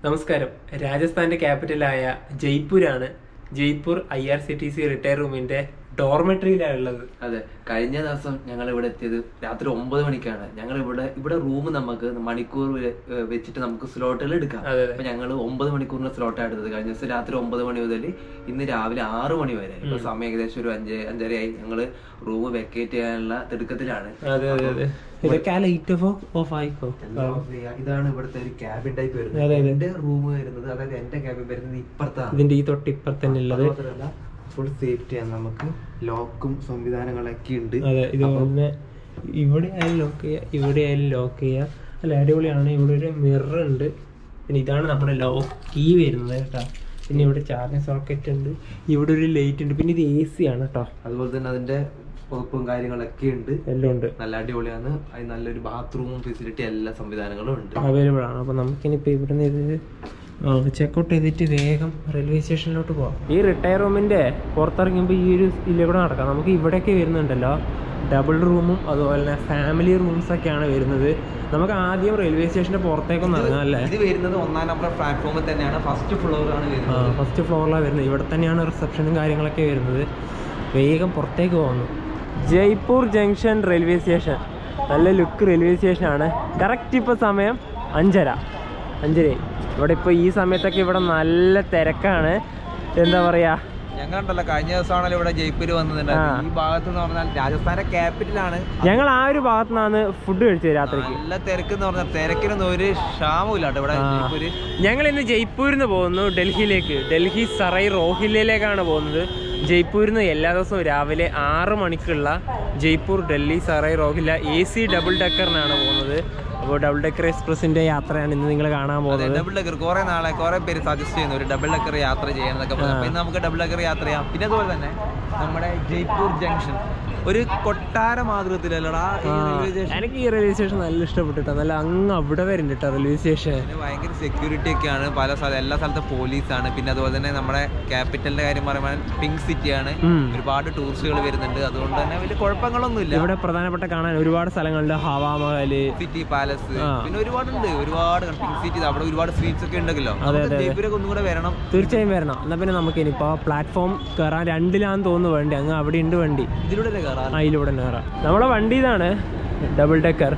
നമസ്കാരം രാജസ്ഥാന്റെ ക്യാപിറ്റലായ ജയ്പൂരാണ് Jaipur I R C T C retire റൂമിന്റെ ഡോർമെട്രിയിലാണ് ഉള്ളത് അതെ കഴിഞ്ഞ ദിവസം ഞങ്ങൾ ഇവിടെ എത്തിയത് രാത്രി ഒമ്പത് മണിക്കാണ് ഞങ്ങൾ ഇവിടെ ഇവിടെ റൂം നമുക്ക് മണിക്കൂർ വെ- ഏഹ് വെച്ചിട്ട് നമുക്ക് സ്ലോട്ടുകൾ എടുക്കാം അതെ, അതെ. അപ്പൊ ഞങ്ങൾ ഒമ്പത് മണിക്കൂറിന്റെ സ്ലോട്ടാണ് എടുത്തത് കഴിഞ്ഞ ദിവസം രാത്രി ഒമ്പത് മണി മുതൽ ഇന്ന് രാവിലെ ആറ് മണി വരെ ഇപ്പൊ സമയം ഏകദേശം ഒരു അഞ്ച് അഞ്ചരയായി ഞങ്ങൾ റൂം വെക്കേറ്റ് ചെയ്യാനുള്ള തിടുക്കത്തിലാണ് അതെ അതെ അതെ ഇതൊക്കെ ആ ലൈറ്റ് ഓഫ് ഓഫ് ആയിക്കോ ഇതാണ് ഇവിടുത്തെ ഒരു ക്യാബിൻ ടൈപ്പ് അതെ, അതെ. വരുന്നത് എന്റെ റൂം വരുന്നത് അതായത് എന്റെ ക്യാബിൻ വരുന്നത് ഇപ്പുറത്താണ് ഇതിന്റെ ഈ തൊട്ട് ഇപ്പുറത്തന്നെ ഉള്ളത് ഫുൾ സേഫ്റ്റിയാണ് നമുക്ക് ലോക്കും സംവിധാനങ്ങളൊക്കെ ഉണ്ട് അതെ ഇതുപോലെ തന്നെ ഇവിടെ ആയാലും ലോക്ക് ചെയ്യാം ഇവിടെ ആയാലും ലോക്ക് ചെയ്യാം അല്ല അടിപൊളിയാണ് ഇവിടെ ഒരു മിറർ ഉണ്ട് പിന്നെ ഇതാണ് നമ്മുടെ ലോക്ക് കീ വരുന്നത് കേട്ടോ പിന്നെ ഇവിടെ ചാർജിങ് സോക്കറ്റ് ഉണ്ട് ഇവിടെ ഒരു ലൈറ്റ് ഉണ്ട് പിന്നെ ഇത് എ സി ആണ് കേട്ടോ അതുപോലെ തന്നെ അതിന്റെ വകുപ്പും കാര്യങ്ങളൊക്കെ ഉണ്ട് എല്ലാം ഉണ്ട് നല്ല അടിപൊളിയാണ് അതിന് നല്ലൊരു ബാത്റൂമും ഫെസിലിറ്റി എല്ലാ സംവിധാനങ്ങളും ഉണ്ട് അവൈലബിൾ ആണ് അപ്പോൾ നമുക്കിനിപ്പോൾ ഇവിടുന്ന് ഇത് ചെക്കൗട്ട് ചെയ്തിട്ട് വേഗം റെയിൽവേ സ്റ്റേഷനിലോട്ട് പോവാം ഈ റിട്ടയർ റൂമിൻ്റെ പുറത്തിറങ്ങുമ്പോൾ ഈ ഒരു ഇതിലെ കൂടെ നടക്കാം നമുക്ക് ഇവിടെയൊക്കെ വരുന്നുണ്ടല്ലോ ഡബിൾ റൂമും അതുപോലെ തന്നെ ഫാമിലി റൂംസ് ഒക്കെയാണ് വരുന്നത് നമുക്ക് ആദ്യം റെയിൽവേ സ്റ്റേഷൻ്റെ പുറത്തേക്കൊന്ന് ഇറങ്ങാം അല്ലേ ഇത് വരുന്നത് ഒന്നാം നമ്പർ പ്ലാറ്റ്ഫോമിൽ തന്നെയാണ് ഫസ്റ്റ് ഫ്ലോർ ആണ് ആ വരുന്നത് ഫസ്റ്റ് ഫ്ലോറിലാണ് വരുന്നത് ഇവിടെ തന്നെയാണ് റിസപ്ഷനും കാര്യങ്ങളൊക്കെ വരുന്നത് വേഗം പുറത്തേക്ക് പോകുന്നു ജയ്പൂർ ജംഗ്ഷൻ റെയിൽവേ സ്റ്റേഷൻ നല്ല ലുക്ക് റെയിൽവേ സ്റ്റേഷനാണ് കറക്റ്റ് ഇപ്പോൾ സമയം അഞ്ചര അഞ്ചരയായി ഇവിടെ ഇപ്പോൾ ഈ സമയത്തൊക്കെ ഇവിടെ നല്ല തിരക്കാണ് എന്താ പറയുക ഞങ്ങളുണ്ടല്ലോ കഴിഞ്ഞ ദിവസമാണല്ലോ ഇവിടെ ജയ്പൂർ വന്നിട്ടുണ്ടായിരുന്നു ഈ ഭാഗത്ത് എന്ന് പറഞ്ഞാൽ രാജസ്ഥാന്റെ ക്യാപിറ്റലാണ് ഞങ്ങൾ ആ ഒരു ഭാഗത്തു നിന്നാണ് ഫുഡ് കഴിച്ചത് രാത്രിക്ക് നല്ല തിരക്ക് എന്ന് പറഞ്ഞാൽ തിരക്കിനൊന്നും ഒരു ക്ഷാമമില്ല കേട്ടോ ഇവിടെ ആ. ജയ്പൂര് ഞങ്ങൾ ഇന്ന് ജയ്പൂരിൽ നിന്ന് പോകുന്നു ഡൽഹിയിലേക്ക് ഡൽഹി സറൈ റോഹില്ലയിലേക്കാണ് പോകുന്നത് ജയ്പൂരിൽ നിന്ന് എല്ലാ ദിവസവും രാവിലെ ആറ് മണിക്കുള്ള Jaipur Delhi Sarai Rohilla A C double ഡെക്കറിനാണ് പോകുന്നത് അപ്പോൾ ഡബിൾ ഡെക്കർ എക്സ്പ്രസിന്റെ യാത്രയാണ് ഇന്ന് നിങ്ങൾ കാണാൻ പോകുന്നത് ഡബിൾ ഡെക്കർ കുറെ നാളെ കുറെ പേര് സജസ്റ്റ് ചെയ്യുന്നു ഒരു ഡബിൾ ഡെക്കർ യാത്ര ചെയ്യാന്നൊക്കെ പറഞ്ഞു അപ്പൊ ഇന്ന് നമുക്ക് ഡബിൾ ഡെക്കർ യാത്ര ചെയ്യാം പിന്നെ അതുപോലെ തന്നെ നമ്മുടെ ജയ്പൂർ ജംഗ്ഷൻ ഒരു കൊട്ടാര മാതൃകത്തിലല്ലടാ ഈ റെയിൽവേ സ്റ്റേഷൻ എനിക്ക് ഈ റെയിൽവേ സ്റ്റേഷൻ നല്ല ഇഷ്ടപ്പെട്ടിട്ടോ നല്ല അങ്ങ് അവിടെ വരുന്നുണ്ട് കേട്ടോ റെയിൽവേ സ്റ്റേഷൻ പിന്നെ ഭയങ്കര സെക്യൂരിറ്റി ഒക്കെയാണ് പല സ്ഥലം എല്ലാ സ്ഥലത്തും പോലീസാണ് പിന്നെ അതുപോലെ തന്നെ നമ്മുടെ ക്യാപിറ്റലിന്റെ കാര്യം പറയുമ്പോൾ പിങ്ക് സിറ്റിയാണ് ഉം. ഒരുപാട് ടൂറിസ്റ്റുകൾ വരുന്നുണ്ട് അതുകൊണ്ട് തന്നെ വലിയ കുഴപ്പങ്ങളൊന്നുമില്ല ഇവിടെ പ്രധാനപ്പെട്ട കാണാൻ ഒരുപാട് സ്ഥലങ്ങളുണ്ട് ഹവാമഹല് സിറ്റി പാലസ് ആ. പിന്നെ ഒരുപാടുണ്ട് ഒരുപാട് പിങ്ക് സിറ്റി അവിടെ ഒരുപാട് സ്ട്രീറ്റ്സ് ഒക്കെ ഉണ്ടല്ലോ അതെ, അതെ. ജയ്പൂരൊക്കെ ഒന്നും കൂടെ വരണം തീർച്ചയായും വരണം എന്നാൽ പിന്നെ നമുക്ക് ഇനിയിപ്പോൾ പ്ലാറ്റ്ഫോം കയറാൻ രണ്ടിലാന്ന് തോന്നുന്നു വണ്ടി അങ്ങ് അവിടെ ഉണ്ട് വണ്ടി ഇതിലൂടെ കയറാം അതിലൂടെ തന്നെ കയറാം നമ്മുടെ വണ്ടി ഇതാണ് double decker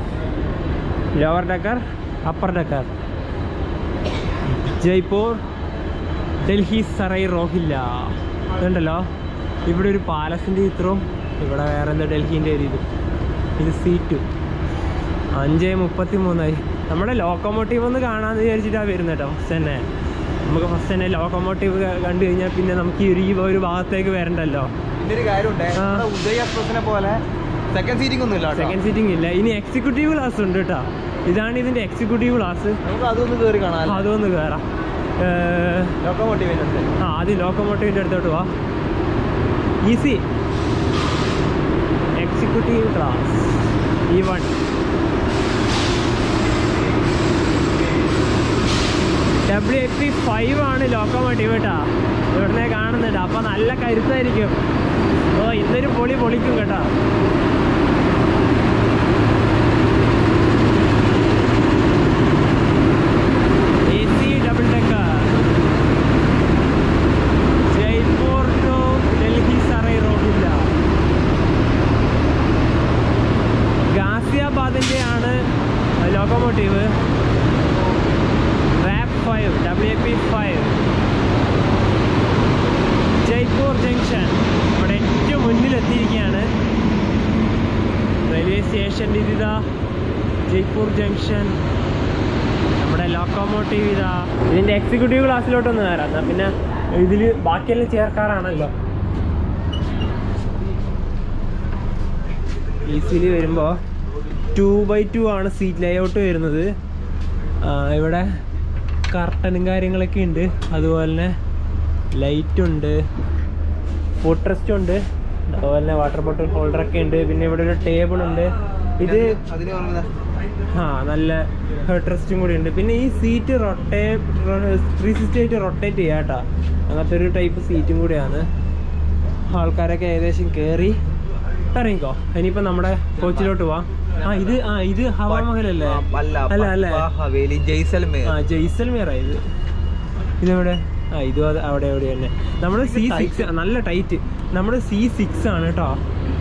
lower decker upper decker Jaipur Delhi Sarai Rohilla ഇതുണ്ടല്ലോ ഇവിടെ ഒരു പാലസിൻ്റെ ചിത്രവും ഇവിടെ വേറെ എന്താ ഡൽഹിൻ്റെ ഒരു ഇത് ഇത് സീറ്റു അഞ്ച് മുപ്പത്തി മൂന്നായി നമ്മുടെ ലോക്കോമോട്ടീവ് ഒന്ന് കാണാമെന്ന് വിചാരിച്ചിട്ടാണ് വരുന്നത് കേട്ടോ ഫസ്റ്റ് തന്നെ നമുക്ക് ഫസ്റ്റ് തന്നെ ലോക്കോമോട്ടീവ് കണ്ടു കഴിഞ്ഞാൽ പിന്നെ നമുക്ക് ഈ ഒരു ഈ ഒരു ഭാഗത്തേക്ക് വരണ്ടല്ലോ പിന്നെ ഒരു കാര്യമുണ്ട് ആ. നമ്മുടെ ഉദയ എക്സ്പ്രസിനെ പോലെ സെക്കൻഡ് സീറ്റിംഗ് ഒന്നും ഇല്ല കേട്ടോ. സെക്കൻഡ് സീറ്റിംഗ് ഇല്ല ഇനി എക്സിക്യൂട്ടീവ് ക്ലാസ് ഉണ്ട് കേട്ടോ ഇതാണ് ഇതിന്റെ എക്സിക്യൂട്ടീവ് ക്ലാസ് നമുക്ക് അതൊന്ന് കയറി കാണാം അതൊന്ന് കയറാം ഏർ, ലോക്കോമോട്ടീവ് ആ ആദ്യം ലോക്കോമോട്ടീവിന്റെ അടുത്തോട്ട് വാ ഈസി എക്സിക്യൂട്ടീവ് ക്ലാസ് ഈ one W F P five ആണ് ലോക്കോമോട്ടീവ് കേട്ടാ ഇവിടുന്ന് കാണുന്നുണ്ട് അപ്പൊ നല്ല കരുത്തായിരിക്കും ഓ ഇന്നൊരു പൊളി പൊളിക്കും കേട്ടാ A C double decker Jaipur to Delhi Sarai റോഡില്ല ഗാസിയാബാദിന്റെ ആണ് locomotive WAP five W P five Jaipur junction ഇവിടെ ഏറ്റവും മുന്നിലെത്തിയിരിക്കുകയാണ് റെയിൽവേ സ്റ്റേഷൻ്റെ ഇതിതാ ജയ്പൂർ ജംഗ്ഷൻ നമ്മുടെ ലോക്കോമോട്ടീവ് ഇതാ ഇതിന്റെ എക്സിക്യൂട്ടീവ് ക്ലാസ്സിലോട്ടൊന്ന് കയറാം എന്നാ പിന്നെ ഇതിൽ ബാക്കിയെല്ലാം ചേർക്കാറാണല്ലോ ഈസിലി വരുമ്പോൾ ടു ബൈ ടു ആണ് സീറ്റ് ലേഔട്ട് വരുന്നത് ആ, ഇവിടെ കർട്ടനും കാര്യങ്ങളൊക്കെ ഉണ്ട് അതുപോലെ തന്നെ ലൈറ്റ് ഉണ്ട് ഫുഡ് റെസ്റ്റ് ഉണ്ട് അതുപോലെ തന്നെ വാട്ടർ ബോട്ടിൽ ഹോൾഡർ ഒക്കെ ഉണ്ട് പിന്നെ ഇവിടെ ഒരു ടേബിൾ ഉണ്ട് ഇത് അതിന് പറഞ്ഞത് ആ നല്ല ഹെഡ് റെസ്റ്റും കൂടി ഉണ്ട് പിന്നെ ഈ സീറ്റ് റൊട്ടേ ത്രീ സിക്സ്റ്റി ആയിട്ട് റൊട്ടേറ്റ് ചെയ്യാം കേട്ടോ അങ്ങനത്തെ ഒരു ടൈപ്പ് സീറ്റും കൂടിയാണ് ആൾക്കാരൊക്കെ ഏകദേശം കയറി ഇറങ്ങിക്കോ ഇനിയിപ്പോൾ നമ്മുടെ കോച്ചിലോട്ട് പോവാം ആ ഇത് ആ ഇത് ഹവാമഹൽ അല്ലേ അല്ല അല്ല അല്ല പട്വ, ഹവേലി ജയ്സൽമേർ ആ ജയ്സൽമീറ ഇത് ഇതെവിടെ ആ ഇതും അത് അവിടെ എവിടെ തന്നെ നമ്മുടെ സി സിക്സ് നല്ല ടൈറ്റ് നമ്മുടെ സി സിക്സ് ആണ് കേട്ടോ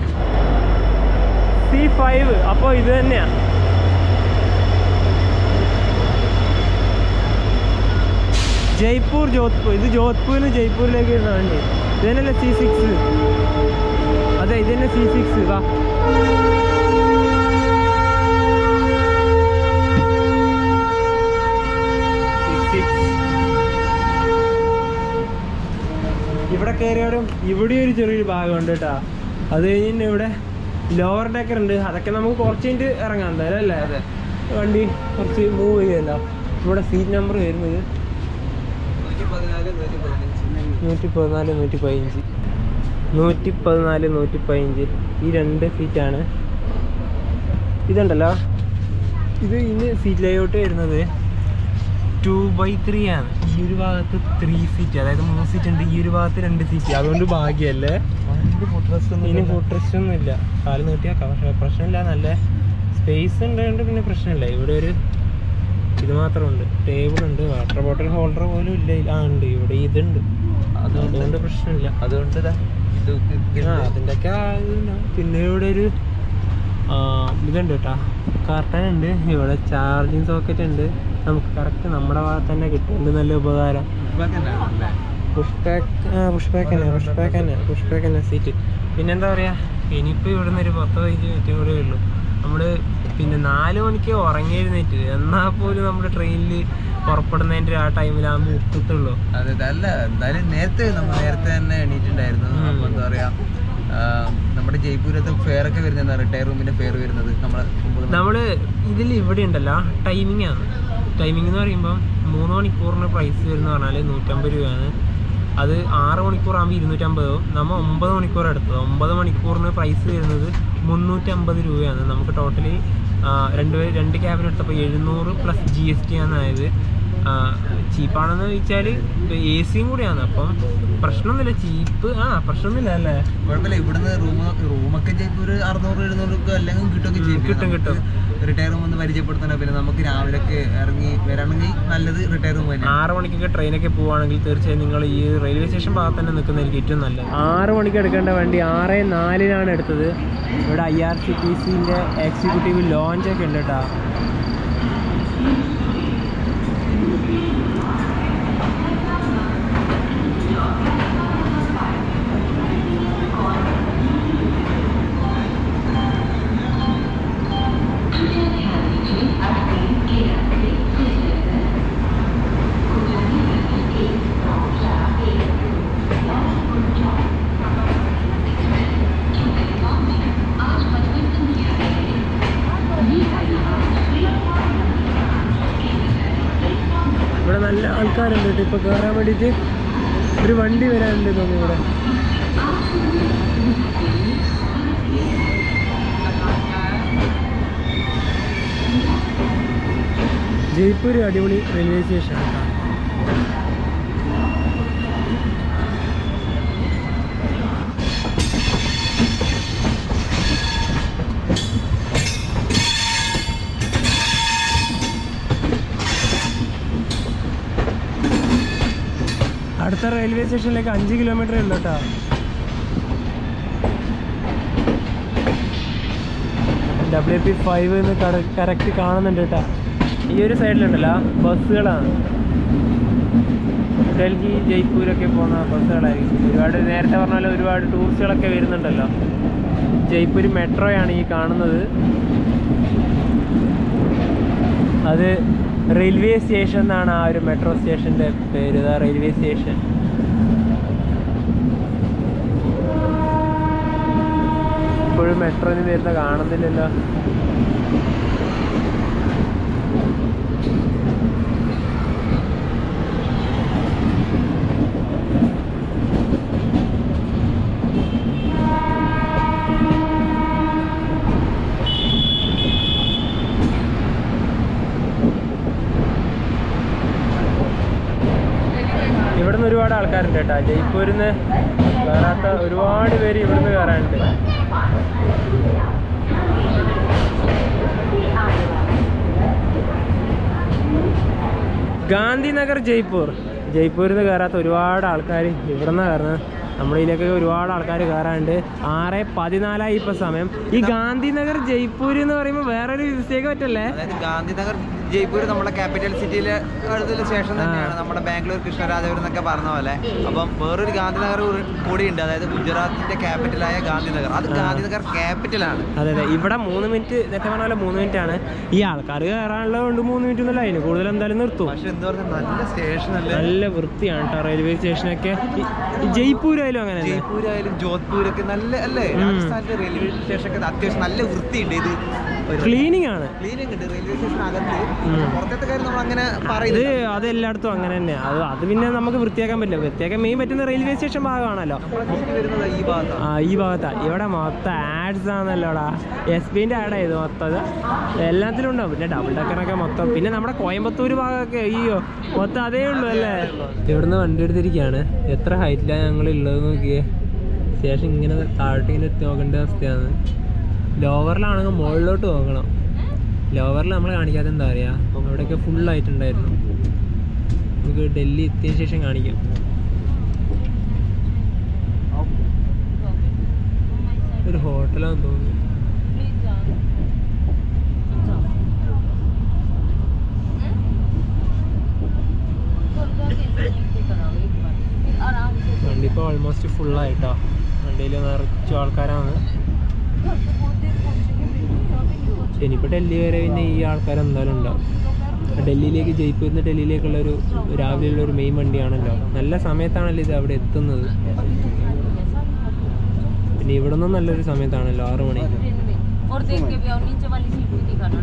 സി ഫൈവ് അപ്പോൾ ഇത് തന്നെയാ ജയ്പൂർ ജോധ്പൂർ ഇത് ജോധ്പൂരിൽ നിന്ന് ജയ്പൂരിലേക്ക് വരുന്ന വണ്ടി ഇത് തന്നെയല്ലേ സി സിക്സ് അതെ ഇത് തന്നെ സി സിക്സ് വാ ഇവിടെ കയറിയാലും ഇവിടെ ഒരു ചെറിയൊരു ഭാഗമുണ്ട് കേട്ടാ അത് കഴിഞ്ഞ് ഇവിടെ ലോവർ ഡെക്കർ ഉണ്ട് അതൊക്കെ നമുക്ക് കുറച്ച് കഴിഞ്ഞിട്ട് ഇറങ്ങാം എന്തായാലും അല്ലേ അതെ. വണ്ടി കുറച്ച് മൂവ് ചെയ്യല്ലോ ഇവിടെ സീറ്റ് നമ്പർ വരുന്നത് നൂറ്റി പതിനാല് നൂറ്റി പതിനഞ്ച് നൂറ്റി പതിനാല് നൂറ്റി പതിനഞ്ച് ഈ രണ്ട് സീറ്റാണ് ഇതുണ്ടല്ലോ ഇത് ഇന്ന് സീറ്റ് ലേഔട്ട് വരുന്നത് ടു ബൈ ത്രീ ആണ് ഈ ഒരു ഭാഗത്ത് ത്രീ സീറ്റ് അതായത് മൂന്ന് സീറ്റ് ഉണ്ട് ഈ ഒരു ഭാഗത്ത് രണ്ട് സീറ്റ് അതുകൊണ്ട് ഭാഗ്യമല്ലേ ഇനി ഫുഡ് റെസ്റ്റ് ഒന്നും ഇല്ല കാല് നീട്ടിയാക്കാം പക്ഷെ പ്രശ്നമില്ല നല്ല സ്പേസ് ഉണ്ടായതുകൊണ്ട് പിന്നെ പ്രശ്നമില്ല ഇവിടെ ഒരു ഇത് മാത്രമുണ്ട് ടേബിൾ ഉണ്ട് വാട്ടർ ബോട്ടിൽ ഹോൾഡർ പോലും ഇല്ല ആ ഉണ്ട് ഇവിടെ ഇതുണ്ട് അതുകൊണ്ട് പ്രശ്നമില്ല അതുകൊണ്ട് ദാ ഇത് ആ അതിൻ്റെ ഒക്കെ പിന്നെ ഇവിടെ ഒരു ആ, ഇതുണ്ട് കേട്ടോ കർട്ടൻ ഉണ്ട് ഇവിടെ ചാർജിങ് സോക്കറ്റ് ഉണ്ട് നമുക്ക് കറക്റ്റ് നമ്മുടെ ഭാഗത്ത് തന്നെ കിട്ടുന്നുണ്ട് നല്ല ഉപകാരം പുഷ് ബാക്ക് ആ പുഷ് ബാക്ക് തന്നെ പുഷ് ബാക്ക് തന്നെ പുഷ് ബാക്ക് തന്നെ സീറ്റ് പിന്നെന്താ പറയുക ഇനിയിപ്പോൾ ഇവിടുന്ന് ഒരു പത്ത് പതിനഞ്ച് മിനിറ്റ് കൂടെ ഉള്ളൂ നമ്മൾ പിന്നെ നാല് മണിക്ക് ഉറങ്ങി എഴുന്നേറ്റ് എന്നാൽ പോലും നമ്മുടെ ട്രെയിനിൽ പുറപ്പെടുന്നതിൻ്റെ ആ ടൈമിലാകുമ്പോൾ നിർത്തത്തുള്ളൂ അതെ അതെ. അല്ല എന്തായാലും നേരത്തെ നമ്മൾ നേരത്തെ തന്നെ എണീറ്റുണ്ടായിരുന്നു ഉം. അപ്പൊ എന്താ പറയാ ആ, നമ്മുടെ ജയ്പൂരത്തെ ഫെയർ ഒക്കെ വരുന്നത് റിട്ടയർ റൂമിന്റെ ഫെയർ വരുന്നത് നമ്മള് ഒമ്പത് മണി- നമ്മൾ ഇതിൽ ഇവിടെ ഉണ്ടല്ലോ ടൈമിംഗ് ആണ് ടൈമിംഗ് എന്ന് പറയുമ്പം മൂന്ന് മണിക്കൂറിന് പ്രൈസ് വരുന്ന പറഞ്ഞാൽ നൂറ്റമ്പത് രൂപയാണ് അത് ആറ് മണിക്കൂറാകുമ്പോൾ ഇരുന്നൂറ്റമ്പതും നമ്മൾ ഒമ്പത് മണിക്കൂർ എടുത്തത് ഒമ്പത് മണിക്കൂറിന് പ്രൈസ് വരുന്നത് മുന്നൂറ്റമ്പത് രൂപയാണ് നമുക്ക് ടോട്ടലി രണ്ട് പേര് രണ്ട് ക്യാബിന് എടുത്തപ്പോൾ എഴുന്നൂറ് പ്ലസ് ജി എസ് ടി ആണ് ആയത് ചീപ്പാണെന്ന് ചോദിച്ചാൽ എ സിയും കൂടിയാണ് അപ്പം പ്രശ്നമൊന്നുമില്ല ചീപ്പ് ആ പ്രശ്നമൊന്നുമില്ല അല്ലേ കുഴപ്പമില്ല ഇവിടുന്ന് റൂം റൂമൊക്കെ ജയ്പൂർ അറുന്നൂറ് എഴുന്നൂറ് അല്ലെങ്കിൽ കിട്ടുമൊക്കെ ചെയ്യും കിട്ടും, കിട്ടും. റിട്ടയർ റൂം ഒന്ന് പരിചയപ്പെടുത്തണം പിന്നെ നമുക്ക് രാവിലെ ഒക്കെ ഇറങ്ങി വരാണെങ്കിൽ നല്ലത് റിട്ടയർ റൂം തന്നെ ആറ് മണിക്കൊക്കെ ട്രെയിനൊക്കെ പോവുകയാണെങ്കിൽ തീർച്ചയായും നിങ്ങൾ ഈ റെയിൽവേ സ്റ്റേഷൻ ഭാഗത്ത് തന്നെ നിൽക്കുന്നതായിരിക്കും ഏറ്റവും നല്ലത് ആറ് മണിക്ക് എടുക്കേണ്ട വണ്ടി ആറ് നാലിനാണ് എടുത്തത് ഇവിടെ ഐ ആർ സി ടി സിൻ്റെ എക്സിക്യൂട്ടീവ് ലോഞ്ചൊക്കെ ഉണ്ട് കേട്ടോ ഇവിടെ നല്ല ആൾക്കാരുണ്ട് കേട്ടോ ഇപ്പോൾ കയറാൻ വേണ്ടിയിട്ട് ഒരു വണ്ടി വരാനുണ്ട് തോന്നുന്നു ഇവിടെ ജയ്പൂർ അടിപൊളി റെയിൽവേ സ്റ്റേഷൻ കേട്ടോ അടുത്ത റെയിൽവേ സ്റ്റേഷനിലേക്ക് അഞ്ച് കിലോമീറ്റർ ഉള്ളു കേട്ടോ ഡബ്ല്യു പി ഫൈവ് എന്ന് കറക്റ്റ് കാണുന്നുണ്ട് കേട്ടോ ഈ ഒരു സൈഡിലുണ്ടല്ലോ ബസ്സുകളാണ് ഡൽഹി ജയ്പൂരൊക്കെ പോകുന്ന ബസ്സുകളായിരിക്കും ഒരുപാട് നേരത്തെ പറഞ്ഞ പോലെ ഒരുപാട് ടൂറിസ്റ്റുകളൊക്കെ വരുന്നുണ്ടല്ലോ ജയ്പൂർ മെട്രോയാണ് ഈ കാണുന്നത് അത് റെയിൽവേ സ്റ്റേഷൻ എന്നാണ് ആ ഒരു മെട്രോ സ്റ്റേഷൻ്റെ പേര് ഇതാ റെയിൽവേ സ്റ്റേഷൻ ഇപ്പോഴും മെട്രോന് വരുന്ന കാണുന്നില്ലല്ലോ ഇവിടുന്ന് ഒരുപാട് ആൾക്കാരുണ്ട് കേട്ടോ ജയ്പൂരിൽ നിന്ന് കയറാത്ത ഒരുപാട് പേര് ഇവിടുന്ന് കയറാനുണ്ട് ഗാന്ധിനഗർ ജയ്പൂർ ജയ്പൂരിൽ നിന്ന് കയറാത്ത ഒരുപാട് ആൾക്കാർ ഇവിടെ നിന്ന് കയറുന്നത് നമ്മുടെ ഇതിലേക്ക് ഒരുപാട് ആൾക്കാർ കയറാനുണ്ട് ആറ് പതിനാലായി ഇപ്പൊ സമയം ഈ ഗാന്ധിനഗർ ജയ്പൂർ എന്ന് പറയുമ്പോൾ വേറൊരു മിസ്റ്റേക്ക് പറ്റല്ലേ അതായത് ഗാന്ധിനഗർ ജയ്പൂർ നമ്മുടെ ക്യാപിറ്റൽ സിറ്റിയിലെ അടുത്തുള്ള സ്റ്റേഷൻ തന്നെയാണ് നമ്മുടെ ബാംഗ്ലൂർ കൃഷ്ണരാജപുരം എന്നൊക്കെ പറഞ്ഞ പോലെ അപ്പം വേറൊരു ഗാന്ധിനഗർ കൂടി ഉണ്ട് അതായത് ഗുജറാത്തിന്റെ ക്യാപിറ്റലായ ഗാന്ധിനഗർ അത് ഗാന്ധിനഗർ ക്യാപിറ്റലാണ് അതെ അതെ ഇവിടെ മൂന്ന് മിനിറ്റ് നേരത്തെ പറഞ്ഞ പോലെ മൂന്ന് മിനിറ്റ് ആണ് ഈ ആൾക്കാർ കയറാനുള്ളത് കൊണ്ട് മൂന്ന് മിനിറ്റ് ഒന്നുമില്ല അതിന് കൂടുതൽ എന്തായാലും നിർത്തും പക്ഷെ എന്താ പറയുക നല്ല സ്റ്റേഷൻ അല്ലേ നല്ല വൃത്തിയാണ് കേട്ടോ റെയിൽവേ സ്റ്റേഷനൊക്കെ ഈ- ഈ ജയ്പൂരായാലും അങ്ങനെ തന്നെ ജയ്പൂർ ആയാലും ജോധ്പൂർ ഒക്കെ നല്ല അല്ലേ രാജസ്ഥാനിലെ റെയിൽവേ സ്റ്റേഷൻ ഒക്കെ അത്യാവശ്യം നല്ല വൃത്തിയുണ്ട് ഇത് ക്ലീനിങ് ആണ് ക്ലീനിങ് ഉണ്ട് റെയിൽവേ സ്റ്റേഷൻ അകത്ത് ഉം. പുറത്തത്തെ കാര്യം നമ്മൾ അങ്ങനെ ഇത് പറയുന്നത് അത് എല്ലായിടത്തും അങ്ങനെ തന്നെ അത് അത് പിന്നെ നമുക്ക് വൃത്തിയാക്കാൻ പറ്റില്ല വൃത്തിയാക്കാൻ മെയിൻ പറ്റുന്ന റെയിൽവേ സ്റ്റേഷൻ ഭാഗമാണല്ലോ വരുന്നത് ഈ ഭാഗത്താണ് ആ ഈ ഭാഗത്താ ഇവിടെ മൊത്തം ആഡ്സ് ആണല്ലോടാ എസ് പിന്റെ ആഡാ ഇത് മൊത്തം ഇത് എല്ലാത്തിലും ഉണ്ടാവും പിന്നെ ഡബിൾ ഡക്കറൊക്കെ മൊത്തം പിന്നെ നമ്മുടെ കോയമ്പത്തൂർ ഭാഗമൊക്കെ അയ്യോ മൊത്തം അതേ ഉള്ളൂ അല്ലേ ഇവിടുന്ന് വണ്ടി എടുത്തിരിക്കുകയാണ് എത്ര ഹൈറ്റിലാണ് ഞങ്ങൾ ഉള്ളത് നോക്കിയേ ശേഷം ഇങ്ങനെ താഴോട്ട് ഇങ്ങനെ എത്തി നോക്കേണ്ട അവസ്ഥയാണ് ലോവറിലാണെങ്കിൽ മുകളിലോട്ട് നോക്കണം ലോവറിൽ നമ്മൾ കാണിക്കാതെ എന്താ പറയുക അവിടെയൊക്കെ ഫുൾ ആയിട്ടുണ്ടായിരുന്നു നമുക്ക് ഡൽഹി എത്തിയ ശേഷം കാണിക്കാം ഒരു ഹോട്ടലാന്ന് തോന്നുന്നു വണ്ടി ഇപ്പോൾ ഓൾമോസ്റ്റ് ഫുള്ളായിട്ടോ വണ്ടിയിൽ നിറച്ചു ആൾക്കാരാണ് ഇനിയിപ്പോൾ ഡൽഹി വരെ പിന്നെ ഈ ആൾക്കാർ എന്തായാലും ഉണ്ടാവും ഡൽഹിയിലേക്ക് ജയ്പൂരിൽ നിന്ന് ഡൽഹിയിലേക്കുള്ള ഒരു രാവിലെയുള്ള ഒരു മെയിൻ വണ്ടിയാണല്ലോ നല്ല സമയത്താണല്ലോ ഇത് അവിടെ എത്തുന്നത് പിന്നെ ഇവിടെ നിന്നും നല്ലൊരു സമയത്താണല്ലോ ആറു മണി और देख के भी और नीचे वाली सीट भी दिखाना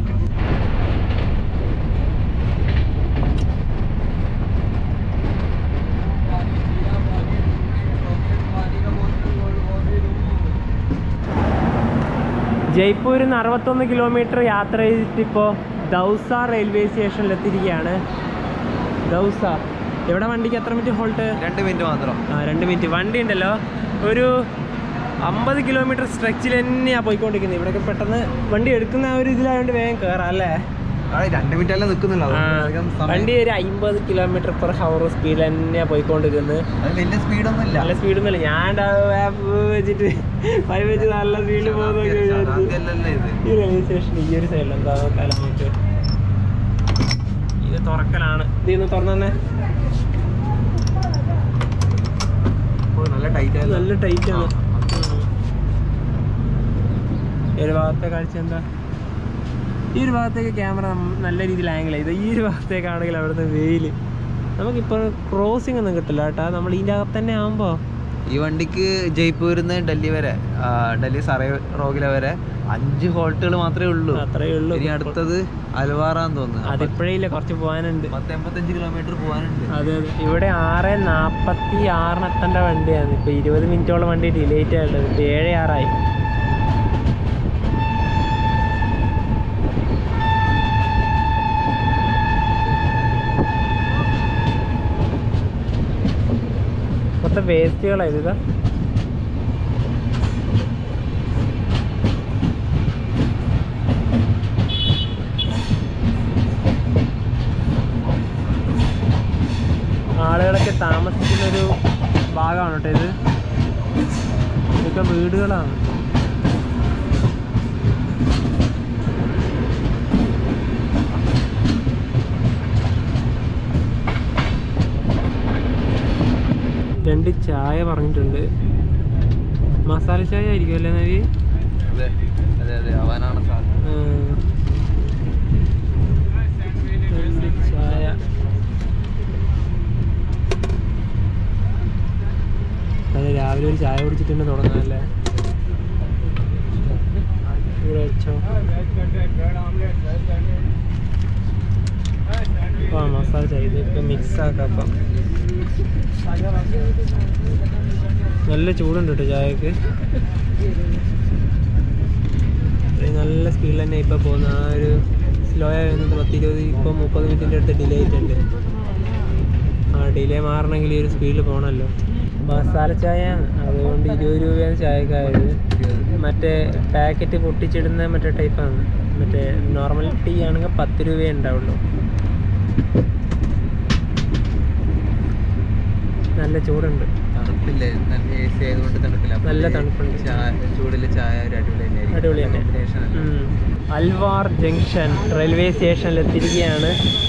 ജയ്പൂരിൽ നിന്ന് അറുപത്തൊന്ന് കിലോമീറ്റർ യാത്ര ചെയ്തിട്ട് ഇപ്പോൾ ദൗസ റെയിൽവേ സ്റ്റേഷനിൽ എത്തിയിരിക്കുകയാണ് ദൗസ എവിടെ വണ്ടിക്ക് എത്ര മിനിറ്റ് ഹോൾട്ട് രണ്ട് മിനിറ്റ് മാത്രം ആ രണ്ട് മിനിറ്റ് വണ്ടി ഉണ്ടല്ലോ ഒരു അമ്പത് കിലോമീറ്റർ സ്ട്രെച്ചിൽ തന്നെയാണ് പോയിക്കൊണ്ടിരിക്കുന്നത് ഇവിടെയൊക്കെ പെട്ടെന്ന് വണ്ടി എടുക്കുന്ന ആ ഒരു ഇതിലായതുകൊണ്ട് വേഗം കയറാം അല്ലേ ആ, രണ്ട് മിനിറ്റ് അല്ലേ നിൽക്കുന്നില്ല ആ, അധികം സമയം വണ്ടി ഒരു അമ്പത് കിലോമീറ്റർ പെർ ഹവർ സ്പീഡിൽ തന്നെയാണ് പോയിക്കൊണ്ടിരിക്കുന്നത് അത് വലിയ സ്പീഡൊന്നും നല്ല സ്പീഡൊന്നുമില്ല ഞാൻ ആപ്പ് വെച്ചിട്ട് ഫൈവ് വെച്ച് നല്ല സ്പീഡിൽ പോകുന്നൊക്കെ വിചാരിച്ചു ഇല്ല ഇത് ഈ റെയിൽവേ സ്റ്റേഷൻ ഈ ഒരു സൈഡിൽ എന്താ നോക്കാലോ നമുക്ക് ഇത് തുറക്കലാണ് ഇത് ഇന്ന് തുറന്നെ ഓ, നല്ല ടൈറ്റ് നല്ല ടൈറ്റ് ആണ് ഈ ഒരു ഭാഗത്തെ കാഴ്ച എന്താ ഈ ഒരു ഭാഗത്തേക്ക് ക്യാമറ നല്ല രീതിയിൽ ആംഗിൾ ചെയ്ത് ഈ ഒരു ഭാഗത്തേക്കാണെങ്കിൽ അവിടുന്ന് വെയിൽ നമുക്കിപ്പോൾ ക്രോസിംഗ് ഒന്നും കിട്ടില്ല കേട്ടോ നമ്മൾ ഇതിൻ്റെ അകത്ത് തന്നെ ആകുമ്പോൾ ഈ വണ്ടിക്ക് ജയ്പൂരിൽ നിന്ന് ഡൽഹി വരെ ആ, ഡൽഹി സറൈ റോഗില വരെ അഞ്ച് ഹോൾട്ടുകൾ മാത്രമേ ഉള്ളൂ അത്രയേ ഉള്ളൂ ഇനി അടുത്തത് അൽവാറാന്ന് തോന്നുന്നു അതിപ്പോഴേ ഇല്ല കുറച്ച് പോകാനുണ്ട് പത്ത് എൺപത്തഞ്ച് കിലോമീറ്റർ പോകാനുണ്ട് അതെ അതെ ഇവിടെ ആറ് നാൽപ്പത്തി ആറിന് എത്തേണ്ട വണ്ടിയാണ് ഇപ്പൊ ഇരുപത് മിനിറ്റോളം വണ്ടി ഡിലേറ്റ് ആയിട്ടുള്ളത് ഇപ്പൊ ഏഴ് ആറായി മൊത്തം വേസ്റ്റുകളായത് ഇതാ ആളുകളൊക്കെ താമസിക്കുന്ന ഒരു ഭാഗമാണ് കേട്ടോ ഇത് ഇതൊക്കെ വീടുകളാണ് രണ്ട് ചായ പറഞ്ഞിട്ടുണ്ട് മസാല ചായ ആയിരിക്കും അല്ലേ നവി അതെ അതെ അതെ അവനാണ് സാധ്യത ഉം. രണ്ട് ചായ അതെ രാവിലെ ഒരു ചായ കുടിച്ചിട്ടുണ്ട് തുടങ്ങാല്ലേ ഇവിടെ വെച്ചോ ആ മസാല ചായ ഇതിപ്പോൾ മിക്സ് ആക്കാം അപ്പം നല്ല ചൂടുണ്ട് കേട്ടോ ചായക്ക് ഇത് നല്ല സ്പീഡിൽ തന്നെ ഇപ്പോൾ പോകുന്ന ആ ഒരു സ്ലോ ആയി വന്നത് പത്ത് ഇരുപത് ഇപ്പോൾ മുപ്പത് മിനിറ്റിൻ്റെ അടുത്ത് ഡിലേ ആയിട്ടുണ്ട് ആ ഡിലേ മാറണമെങ്കിൽ ഈ ഒരു സ്പീഡിൽ പോകണമല്ലോ മസാല ചായ അതുകൊണ്ട് ഇരുപത് രൂപയാണ് ചായക്കായത് മറ്റേ പാക്കറ്റ് പൊട്ടിച്ചിടുന്ന മറ്റേ ടൈപ്പാണ് മറ്റേ നോർമൽ ടീ ആണെങ്കിൽ പത്ത് രൂപയേ ഉണ്ടാവുള്ളൂ നല്ല ചൂടുണ്ട് തണുപ്പില്ല നല്ല എ സി ആയതുകൊണ്ട് തണുപ്പില്ല അപ്പൊ നല്ല ഈ തണുപ്പുണ്ട്. ചായ- ചൂടില് ചായ ഒരു അടിപൊളി തന്നെയായിരിക്കും. അടിപൊളി നല്ല തന്നെ combination അല്ലേ? ഉം. അൽവാർ ജംഗ്ഷൻ റെയിൽവേ സ്റ്റേഷനിൽ എത്തിയിരിക്കുകയാണ്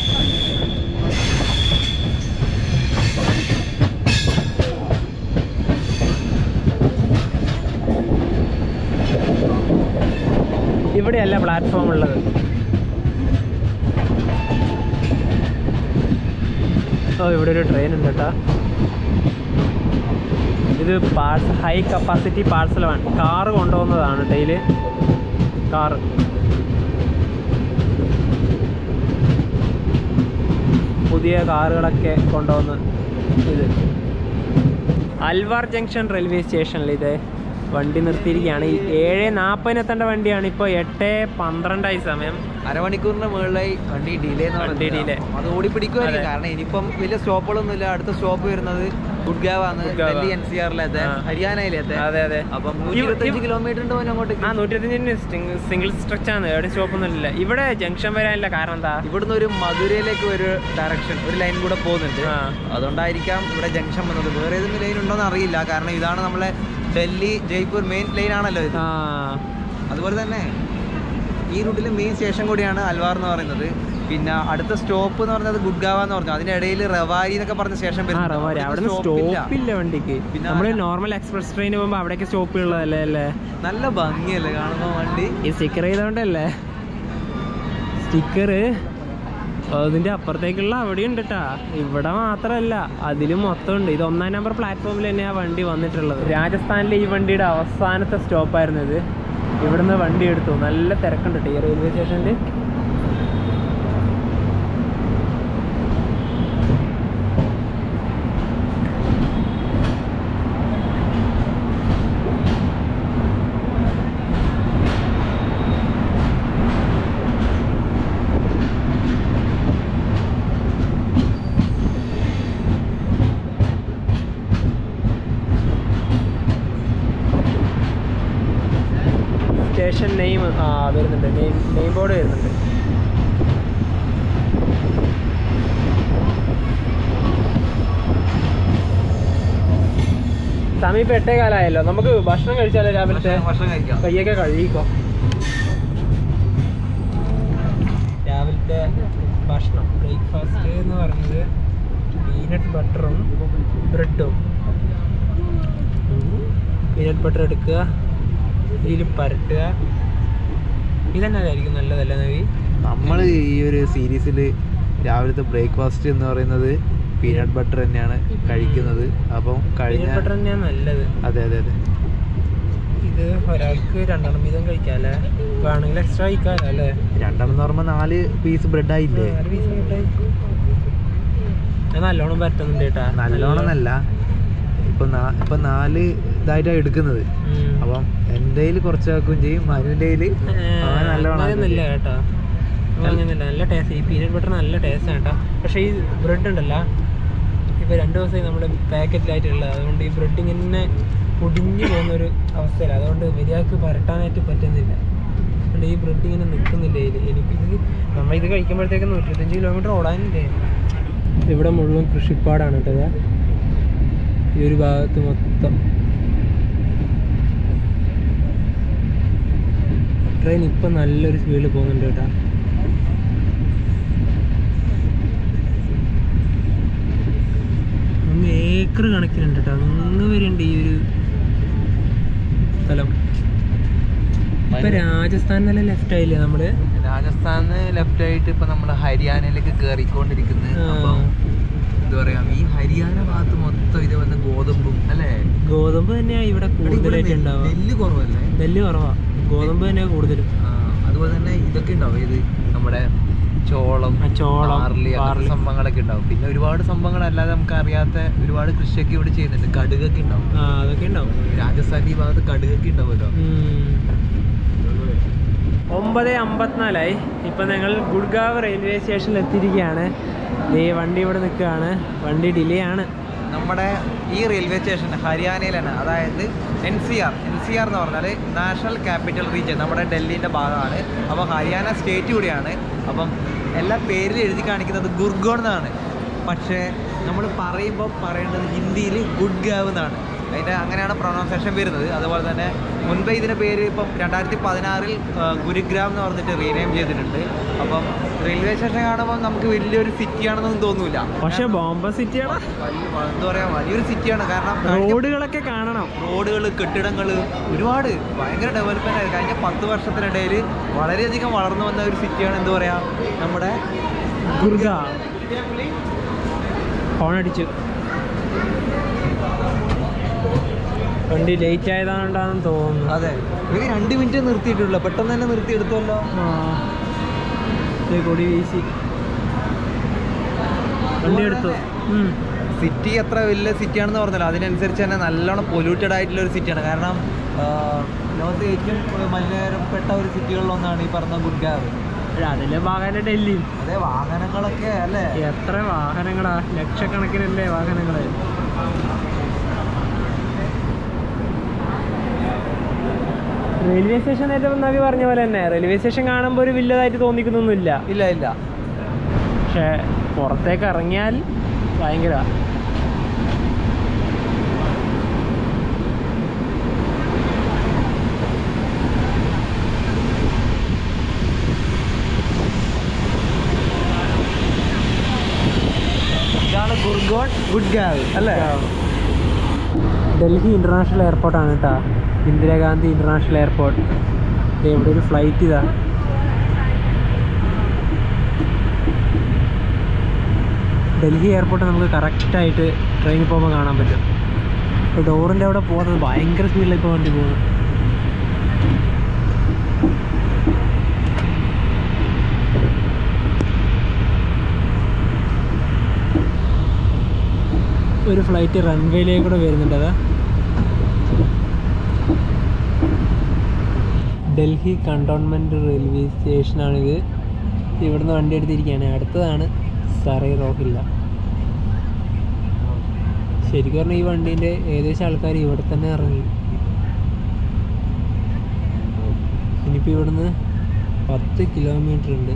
ഇവിടെയല്ല പ്ലാറ്റ്ഫോം ഉള്ളത് ഓ ഇവിടെ ഒരു ട്രെയിൻ ഉണ്ട് കേട്ടോ ഇത് parcel high capacity parcel one car കൊണ്ടുപോകുന്നതാണ് ഡെയിലി കാറ് പുതിയ കാറുകളൊക്കെ കൊണ്ടുവന്ന് ഇത് അൽവാർ ജംഗ്ഷൻ റെയിൽവേ സ്റ്റേഷനിൽ ഇത് വണ്ടി നിർത്തിയിരിക്കുകയാണ് ഈ ഏഴ് നാൽപ്പതിനെത്തേണ്ട വണ്ടിയാണ് ഇപ്പോൾ എട്ട് പന്ത്രണ്ടായി സമയം അരമണിക്കൂറിന്റെ മുകളിലായി വണ്ടി ഡിലേ എന്ന് വണ്ടി പറയുന്നത് delay. അത് ഓടിപ്പിടിക്കുമായിരിക്കും അതെ. കാരണം ഇനിയിപ്പം വലിയ സ്റ്റോപ്പുകളൊന്നും ഇല്ല അടുത്ത സ്റ്റോപ്പ് വരുന്നത് ഗുഡ്ഗാവാണ് ഗുഡ്ഗാവ്. ഡൽഹി എൻ സി ആറിലത്തെ ആ. ഹരിയാനയിലത്തെ അതെ അതെ അപ്പം ഇവ- നൂറ്റി ഇരുപത്തഞ്ച് ഇവ- കിലോമീറ്റർ ഉണ്ട് പോലും അങ്ങോട്ടേക്ക് ആ നൂറ്റിരുപത്തഞ്ചിന് സിംഗിൾ സ്ട്രെച്ച് ആണ് എവിടെ സ്റ്റോപ്പൊന്നും ഇല്ല ഇവിടെ ജംഗ്ഷൻ വരാനില്ല കാരണം എന്താ ഇവിടുന്ന് ഒരു മധുരയിലേക്ക് ഒരു ഡയറക്ഷൻ ഒരു ലൈൻ കൂടെ പോകുന്നുണ്ട് ആ. അതുകൊണ്ടായിരിക്കാം ഇവിടെ ജംഗ്ഷൻ വന്നത് വേറെ ഏതെങ്കിലും ലൈൻ ഉണ്ടോന്ന് അറിയില്ല കാരണം ഇതാണ് നമ്മളെ ഡൽഹി ജയ്പൂർ മെയിൻ ലൈൻ ആണല്ലോ ഇത് ആ അതുപോലെ തന്നെ ഈ റൂട്ടിലെ മെയിൻ സ്റ്റേഷൻ കൂടിയാണ് അൽവാർ എന്ന് പറയുന്നത് പിന്നെ അടുത്ത സ്റ്റോപ്പ് എന്ന് പറയുന്നത് ഗുഡ്ഗാവ എന്ന് പറഞ്ഞു അതിന്റെ ഇടയിൽ റവാരി എന്നൊക്കെ പറഞ്ഞ സ്റ്റേഷൻ ആ വരുന്നുണ്ട്. റവാരി അവിടെ അവിടേക്ക് നിന്ന് stop ഇല്ല. സ്റ്റോപ്പില്ല വണ്ടിക്ക് പിന്നെ നമ്മള് നോർമൽ എക്സ്പ്രസ് ട്രെയിൻ പോകുമ്പോൾ അവിടേക്ക് സ്റ്റോപ്പ് ഉള്ളതല്ലേ അല്ലേ നല്ല ഭംഗിയല്ലേ കാണുമ്പോ വണ്ടി ഈ സ്റ്റിക്കർ ചെയ്തോണ്ടല്ലേ സ്റ്റിക്കർ അതിന്റെ അപ്പുറത്തേക്കുള്ള അവിടെ ഉണ്ട് കേട്ടാ ഇവിടെ മാത്രമല്ല അതിലും മൊത്തം ഉണ്ട് ഇത് ഒന്നാം നമ്പർ പ്ലാറ്റ്ഫോമിൽ തന്നെ ആ വണ്ടി വന്നിട്ടുള്ളത് രാജസ്ഥാനിലെ ഈ വണ്ടിയുടെ അവസാനത്തെ സ്റ്റോപ്പായിരുന്നു ഇത് ഇവിടുന്ന് വണ്ടി എടുത്തു നല്ല തിരക്കുണ്ട് കേട്ടോ ഈ റെയിൽവേ സ്റ്റേഷനിൽ സ്റ്റേഷൻ നെയിം ആ വരുന്നുണ്ട് നെയിം നെയിം ബോർഡ് വരുന്നുണ്ട് സമീപം എട്ടേ കാലമായല്ലോ നമുക്ക് ഭക്ഷണം കഴിച്ചാലോ രാവിലത്തെ ഭക്ഷണം കഴിക്കാം കയ്യൊക്കെ കഴുകിക്കോ രാവിലത്തെ ഭക്ഷണം ബ്രേക്ക്ഫാസ്റ്റ് എന്ന് പറയുന്നത് പീനട്ട് ബട്ടറും ബ്രെഡും പീനട്ട് ബട്ടർ എടുക്കുക ഇതിൽ പരട്ടുക ഇതന്നെ ആയിരിക്കും നല്ലതല്ലേ നവി നമ്മൾ ഈ ഒരു സീരീസിൽ രാവിലത്തെ ബ്രേക്ക്ഫാസ്റ്റ് എന്ന് പറയുന്നത് പീനട്ട് ബട്ടർ തന്നെയാണ് കഴിക്കുന്നത് അപ്പം കഴിഞ്ഞ പീനട്ട് ബട്ടർ തന്നെയാണ് നല്ലത് അതെ അതെ അതെ ഇത് ഒരാൾക്ക് രണ്ടെണ്ണം വീതം കഴിക്കാല്ലേ വേണമെങ്കിൽ എക്സ്ട്രാ കഴിക്കാമല്ലോ അല്ലേ രണ്ടെണ്ണം എന്ന് പറയുമ്പോൾ നാല് പീസ് ബ്രെഡ് ആയില്ലേ നാല് piece കിട്ടെ. ഞാൻ നല്ലോണം പറ്റുന്നുണ്ട് കേട്ടാ നല്ലോണം എന്നല്ല ഇപ്പൊ നാ- ഇപ്പൊ നാല് ഇതായിട്ടാണ് എടുക്കുന്നത് ഉം. അപ്പം എൻ്റെ കയ്യിൽ കുറച്ച് ആക്കുകയും ചെയ്യും മനുവിൻ്റെ കയ്യിൽ അവൻ നല്ലോണം അങ്ങനെയൊന്നുമില്ല ആക്കുകയും കേട്ടോ അങ്ങനെയല്ല നല്ല ടേസ്റ്റ് ഈ പീനട്ട് ബട്ടർ നല്ല ടേസ്റ്റ് കേട്ടോ പക്ഷേ ഈ ബ്രെഡ് ഉണ്ടല്ലോ ഇപ്പോൾ രണ്ട് ദിവസമായി നമ്മുടെ പാക്കറ്റിലായിട്ടുള്ളത് അതുകൊണ്ട് ഈ ബ്രെഡ് ഇങ്ങനെ പൊടിഞ്ഞു പോകുന്ന ഒരു അവസ്ഥയില്ല അതുകൊണ്ട് മര്യാദക്ക് പരട്ടാനായിട്ട് പറ്റുന്നില്ല അതുകൊണ്ട് ഈ ബ്രെഡ് ഇങ്ങനെ നിൽക്കുന്നില്ല ഇതിൽ എനിക്കിത് നമ്മൾ ഇത് കഴിക്കുമ്പോഴത്തേക്ക് നൂറ്റിരുപത്തഞ്ച് കിലോമീറ്റർ ഓടാനില്ലേ ഇവിടെ മുഴുവൻ കൃഷിപ്പാടാണ് കേട്ടോ ദാ. ഈ ഒരു ഭാഗത്ത് മൊത്തം ട്രെയിൻ ഇപ്പം നല്ലൊരു സ്പീഡിൽ പോകുന്നുണ്ട് കേട്ടോ അങ്ങ് ഏക്കർ കണക്കിനുണ്ട് കേട്ടോ അങ്ങ് വരുന്നുണ്ട് ഈ ഒരു സ്ഥലം ഇപ്പൊ രാജസ്ഥാൻ നല്ല ലെഫ്റ്റ് ആയില്ലേ നമ്മള് രാജസ്ഥാന് ലെഫ്റ്റ് ആയിട്ട് ഇപ്പൊ നമ്മൾ ഹരിയാനയിലേക്ക് കയറിക്കൊണ്ടിരിക്കുന്നത് ആ. അപ്പം എന്താ പറയാ ഈ ഹരിയാന ഭാഗത്ത് മൊത്തം ഇതേപോലെ ഗോതമ്പും അല്ലേ ഗോതമ്പ് തന്നെയാ ഇവിടെ കൂടുതലായിട്ട് ഉണ്ടാവുക നെല്ല് കുറവല്ലേ നെല്ല് കുറവാ ഗോതമ്പ് തന്നെയാ കൂടുതലും ആ, അതുപോലെ തന്നെ ഇതൊക്കെ ഉണ്ടാവും ഇത് നമ്മുടെ ചോളം ആ, ചോളം, ബാർലി അങ്ങനത്തെ ബാർലി. സംഭവങ്ങളൊക്കെ ഉണ്ടാവും പിന്നെ ഒരുപാട് സംഭവങ്ങൾ അല്ലാതെ നമുക്ക് അറിയാത്ത ഒരുപാട് കൃഷിയൊക്കെ ഇവിടെ ചെയ്യുന്നുണ്ട് കടുകൊക്കെ ഉണ്ടാവും ആ അതൊക്കെ ഉണ്ടാവും രാജസ്ഥാൻ ഈ ഭാഗത്ത് കടുകൊക്കെ ഉണ്ടാവുമല്ലോ ഉം. ഒമ്പത് അമ്പത്തിനാലായി ഇപ്പൊ ഞങ്ങൾ ഗുഡ്ഗാവ് റെയിൽവേ സ്റ്റേഷനിൽ എത്തിയിരിക്കുകയാണ് ഈ വണ്ടി ഇവിടെ നിൽക്കുകയാണ് വണ്ടി ഡിലേ ആണ് നമ്മുടെ ഈ റെയിൽവേ സ്റ്റേഷൻ ഹരിയാനയിലാണ് അതായത് N C R N C R എന്ന് പറഞ്ഞാൽ നാഷണൽ ക്യാപിറ്റൽ റീജിയൻ നമ്മുടെ ഡൽഹിൻ്റെ ഭാഗമാണ് അപ്പോൾ ഹരിയാന സ്റ്റേറ്റ് കൂടിയാണ് അപ്പം എല്ലാ പേരിൽ എഴുതി കാണിക്കുന്നത് ഗുർഗോൺ എന്നാണ് പക്ഷേ നമ്മൾ പറയുമ്പോൾ പറയേണ്ടത് ഹിന്ദിയിൽ ഗുഡ് ഗാവ് എന്നാണ് അതിൻ്റെ അങ്ങനെയാണ് പ്രൊണൗൺസിയേഷൻ വരുന്നത് അതുപോലെ തന്നെ മുൻപേ ഇതിൻ്റെ പേര് ഇപ്പം രണ്ടായിരത്തി പതിനാറിൽ ഗുരുഗ്രാം എന്ന് പറഞ്ഞിട്ട് റീനെയിം ചെയ്തിട്ടുണ്ട് അപ്പം റെയിൽവേ സ്റ്റേഷൻ കാണുമ്പോൾ നമുക്ക് വലിയൊരു സിറ്റിയാണെന്നൊന്നും തോന്നൂല പക്ഷെ ബോംബെ സിറ്റിയാണ് വലിയ എന്താ പറയുക വലിയൊരു സിറ്റിയാണ് കാരണം കഴിഞ്ഞ റോഡുകളൊക്കെ കാണണം റോഡുകൾ കെട്ടിടങ്ങൾ ഒരുപാട് ഭയങ്കര ഡെവലപ്മെന്റ് ആയി കഴിഞ്ഞ പത്ത് വർഷത്തിനിടയിൽ വളരെയധികം വളർന്നു വന്ന ഒരു സിറ്റിയാണ് എന്താ പറയാ നമ്മുടെ ഗുർഗ ഹോൺ അടിച്ചു വണ്ടി ലേറ്റ് ആയതാണ്ടാന്ന് തോന്നുന്നു അതെ ഇവര് രണ്ട് മിനിറ്റ് നിർത്തിയിട്ടുള്ളൂ പെട്ടെന്ന് തന്നെ നിർത്തി എടുത്തല്ലോ ആ. ദേ കൊടി വീശി വണ്ടി എടുത്തു ഉം. സിറ്റി എത്ര വലിയ സിറ്റിയാണെന്ന് പറഞ്ഞല്ലോ അതിനനുസരിച്ച് തന്നെ നല്ലോണം പൊല്യൂട്ടഡ് ആയിട്ടുള്ള ഒരു സിറ്റിയാണ് കാരണം ആ, ലോകത്തെ ഏറ്റവും മലിനീകരപ്പെട്ട ഒരു സിറ്റികളിലൊന്നാണ് ഈ പറഞ്ഞ ഗുഡ്ഗാവ് പക്ഷെ അതിലെ ഭാഗമല്ലേ ഡൽഹി അതെ വാഹനങ്ങളൊക്കെ അല്ലേ എത്ര വാഹനങ്ങളാ ലക്ഷക്കണക്കിനല്ലേ വാഹനങ്ങള് റെയിൽവേ സ്റ്റേഷൻ നേരത്തെ നവി പറഞ്ഞ പോലെ തന്നെ റെയിൽവേ സ്റ്റേഷൻ കാണുമ്പോൾ ഒരു വലുതായിട്ട് തോന്നിക്കുന്നൊന്നുമില്ല ഇല്ല ഇല്ല പക്ഷെ പുറത്തേക്ക് ഇറങ്ങിയാൽ ഭയങ്കര ഇതാണ് ഗുർഗോൺ ഗുഡ്ഗാവ് അല്ലേ ഡൽഹി ഇന്റർനാഷണൽ എയർപോർട്ടാണ് കേട്ടോ ഇന്ദിരാഗാന്ധി ഇന്റർനാഷണൽ എയർപോർട്ട് ദേ ഇവിടെ ഒരു ഫ്ലൈറ്റ് ഇതാ ഡൽഹി എയർപോർട്ട് നമുക്ക് കറക്റ്റായിട്ട് ട്രെയിനിൽ പോകുമ്പോൾ കാണാൻ പറ്റും ഇപ്പോൾ ഡോറിൻ്റെ അവിടെ പോകുന്നത് ഭയങ്കര സ്പീഡിൽ ഇപ്പോൾ വണ്ടി പോകുന്നു ഒരു ഫ്ലൈറ്റ് റൺവേയിലേക്ക് കൂടെ വരുന്നുണ്ട് അതാ ഡൽഹി കണ്ടോൺമെൻറ്റ് റെയിൽവേ സ്റ്റേഷനാണിത് ഇവിടുന്ന് വണ്ടി എടുത്തിരിക്കുകയാണ് അടുത്തതാണ് സറൈ റോഹില്ല ശരിക്കും പറഞ്ഞാൽ ഈ വണ്ടീൻ്റെ ഏകദേശം ആൾക്കാർ ഇവിടെ തന്നെ ഇറങ്ങി ഇനിയിപ്പോൾ ഇവിടുന്ന് പത്ത് കിലോമീറ്റർ ഉണ്ട്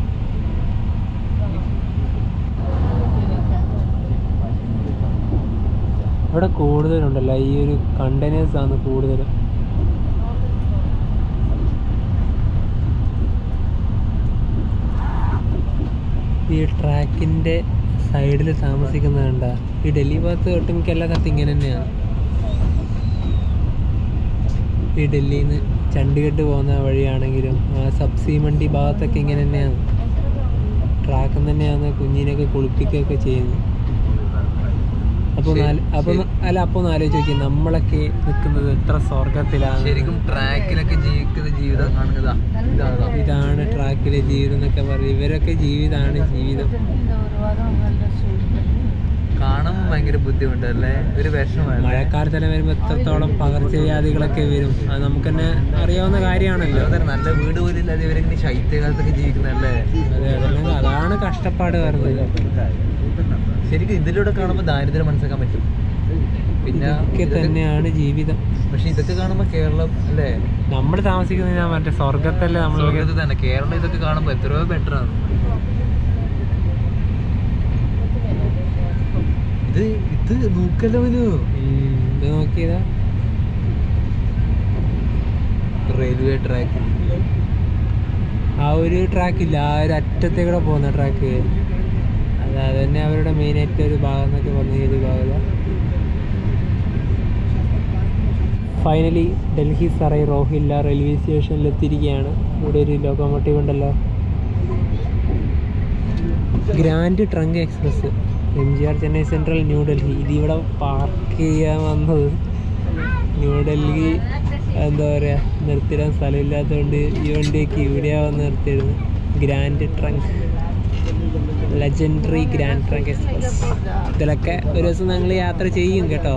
ഇവിടെ കൂടുതലുണ്ടല്ലോ ഈ ഒരു കണ്ടെയ്നേഴ്സ് ആണ് കൂടുതലും ഈ ട്രാക്കിൻ്റെ സൈഡിൽ താമസിക്കുന്നതുണ്ട ഈ ഡൽഹി ഭാഗത്ത് ഒട്ടുമിക്ക എല്ലാ സ്ഥലത്തും ഇങ്ങനെ തന്നെയാണ് ഈ ഡൽഹിയിൽ നിന്ന് ചണ്ഡീഗഡ് പോകുന്ന വഴിയാണെങ്കിലും ആ സബ്സി മണ്ടി ഭാഗത്തൊക്കെ ഇങ്ങനെ തന്നെയാണ് ട്രാക്കിൽ തന്നെയാണ് കുഞ്ഞിനെയൊക്കെ കുളിപ്പിക്കുകയൊക്കെ ചെയ്യുന്നത് അപ്പോൾ ശരി, അപ്പോൾ ശരി. അല്ല അപ്പോൾ ഒന്ന് ആലോചിച്ച് നോക്കി നമ്മളൊക്കെ നിൽക്കുന്നത് എത്ര സ്വർഗത്തിലാണ് ശരിക്കും ട്രാക്കിലൊക്കെ ജീവിക്കുന്ന ജീവിതം കാണുന്നതാ ഇതാ ഇതാണ് ട്രാക്കിലെ ജീവിതം എന്നൊക്കെ പറയും ഇവരൊക്കെ ജീവിതമാണ് ജീവിതം കാണുമ്പോൾ ഭയങ്കര ബുദ്ധിമുട്ടല്ലേ ഒരു വിഷമല്ലേ മഴക്കാലത്തെല്ലാം വരുമ്പോൾ എത്രത്തോളം പകർച്ചവ്യാധികളൊക്കെ വരും അത് നമുക്ക് തന്നെ അറിയാവുന്ന കാര്യമാണല്ലോ അതേ നല്ല വീട് പോലും ഇല്ലാതെ ഇവരെങ്ങനെ ശൈത്യകാലത്തൊക്കെ ജീവിക്കുന്നല്ലേ അതെ അതെല്ലാം അതാണ് കഷ്ടപ്പാട് വരുന്നത് ശരിക്കും ഇതിലൂടെ കാണുമ്പോൾ ദാരിദ്ര്യം മനസ്സിലാക്കാൻ പറ്റും പിന്നെ ഇതൊക്കെ ഇതൊക്കെ- തന്നെയാണ് ജീവിതം പക്ഷെ ഇതൊക്കെ കാണുമ്പോൾ കേരളം അല്ലേ നമ്മൾ താമസിക്കുന്നത് ഞാൻ മറ്റേ സ്വർഗത്തല്ലേ നമ്മൾ സ്വർഗത്തിൽ തന്നെ കേരളം ഇതൊക്കെ കാണുമ്പോൾ എത്രയോ ബെറ്റർ ആണ് ഇത് ഇത് നോക്കല്ലോ ഒരു ഇത് നോക്കിയതാ റെയിൽവേ ട്രാക്ക് ആ ഒരു ട്രാക്കില്ല ആ ഒരു അറ്റത്തെ കൂടെ പോകുന്ന ട്രാക്ക് അത് അത് തന്നെ അവരുടെ മെയിൻ ആയിട്ട് ഒരു ഭാഗം എന്നൊക്കെ പറഞ്ഞ ഈ ഒരു ഭാഗം ഫൈനലി ഡൽഹി സറൈ റോഹില്ല റെയിൽവേ സ്റ്റേഷനിൽ എത്തിയിരിക്കുകയാണ് ഇവിടെ ഒരു ലോക്കോമോട്ടീവ് ഉണ്ടല്ലോ grand trunk express M G R Chennai central New Delhi ഇതിവിടെ പാർക്ക് ചെയ്യാൻ വന്നത് ന്യൂഡൽഹി എന്താ പറയുക നിർത്തിയിടാൻ സ്ഥലമില്ലാത്തതുകൊണ്ട് ഈ വണ്ടിയൊക്കെ ഇവിടെയാണ് വന്ന് നിർത്തിയിടുന്നത് grand trunk legendary grand trunk express ഇതിലൊക്കെ ഒരു ദിവസം ഞങ്ങൾ യാത്ര ചെയ്യും കേട്ടോ